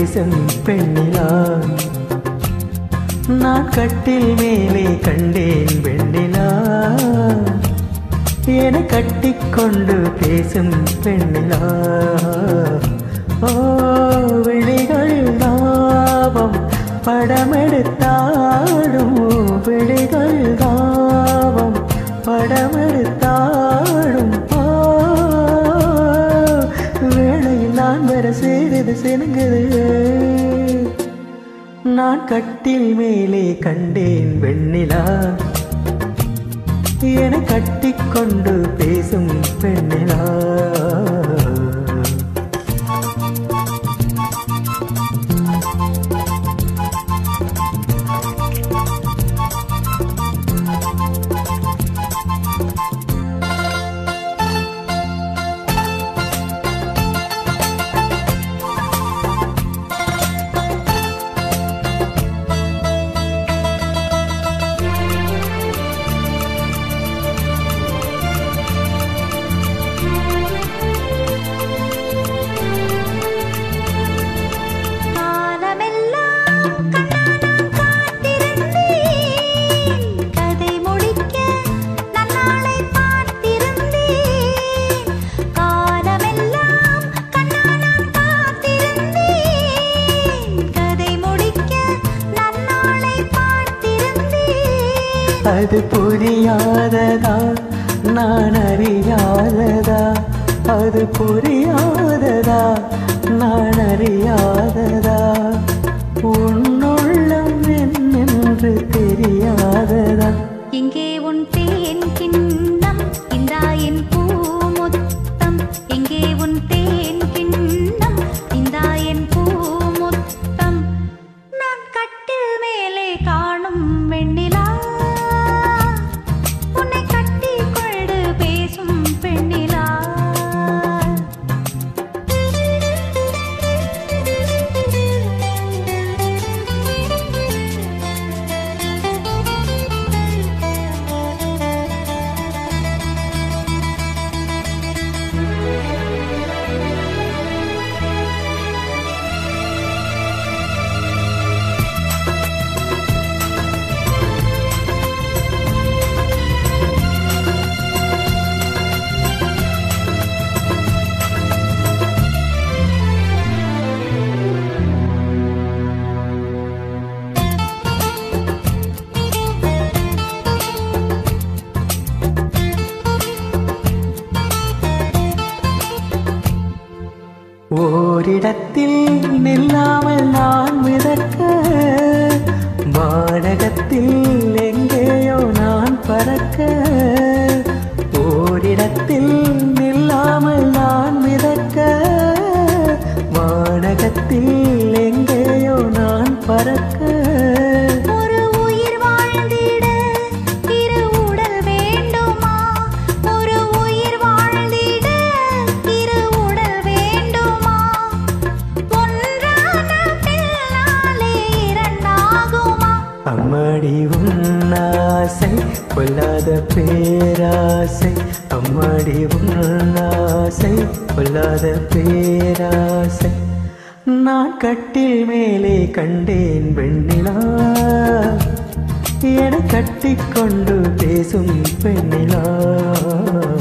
பேசும் பெண்ணிலா நான் கட்டில் மேலே கண்டேன் வெண்ணிலா என கட்டிக்கொண்டு பேசும் பெண்ணிலா ஓ விழிகள் தாபம் படமெடுத்தாடும் விழிகள் தாபம் படமெடுத்தாடும் ஓ வேளையில் நான் வர செய்தது சினுங்குது நான் கட்டில் மேலே கண்டேன் வெண்ணிலா என கட்டிக்கொண்டு பேசும் பெண்ணிலா காலமெல்லாம் கண்ணானான் காத்திருந்தேன் கதை முடிக்க நன்னாளை பார்த்திருந்தேன் காலமெல்லாம் கண்ணானான் காத்திருந்தேன் கதை முடிக்க நன்னாளை பார்த்திருந்தேன் அது புரியாததா நான் அறியாததா அது புரியாததா நான் அறியாததா உன்னுள்ளம் என்னென்று தெரியாததா எங்கே உன் தேன் கிண்ணம் இந்தா என் பூமுத்தம் எங்கே உன் தேன் கிண்ணம் இந்தா என் பூமுத்தம் நான் கட்டில் மேலே காணும் வெண்ணிலா உன்னை கட்டிக் கொண்டு பேசும் பெண்ணிலா ஓரிடத்தில் நில்லாமல் நான் மிதக்க வானகத்தில் எங்கேயோ நான் பறக்க ஓரிடத்தில் நில்லாமல் நான் மிதக்க வானகத்தில் எங்கேயோ நான் பறக்க ஒரு உயிர் வாழ்ந்திட இரு உடல் வேண்டுமா ஒரு உயிர் வாழ்ந்திட இரு உடல் வேண்டுமா ஒன்றான பின்னாலே இரண்டாகுமா அம்மாடி உன்னாசை பொல்லாத பேராசை அம்மாடி உன்னாசை பொல்லாத பேராசை நான் கட்டில் மேலே கண்டேன் வெண்ணிலா என கட்டிக்கொண்டு பேசும் பெண்ணிலா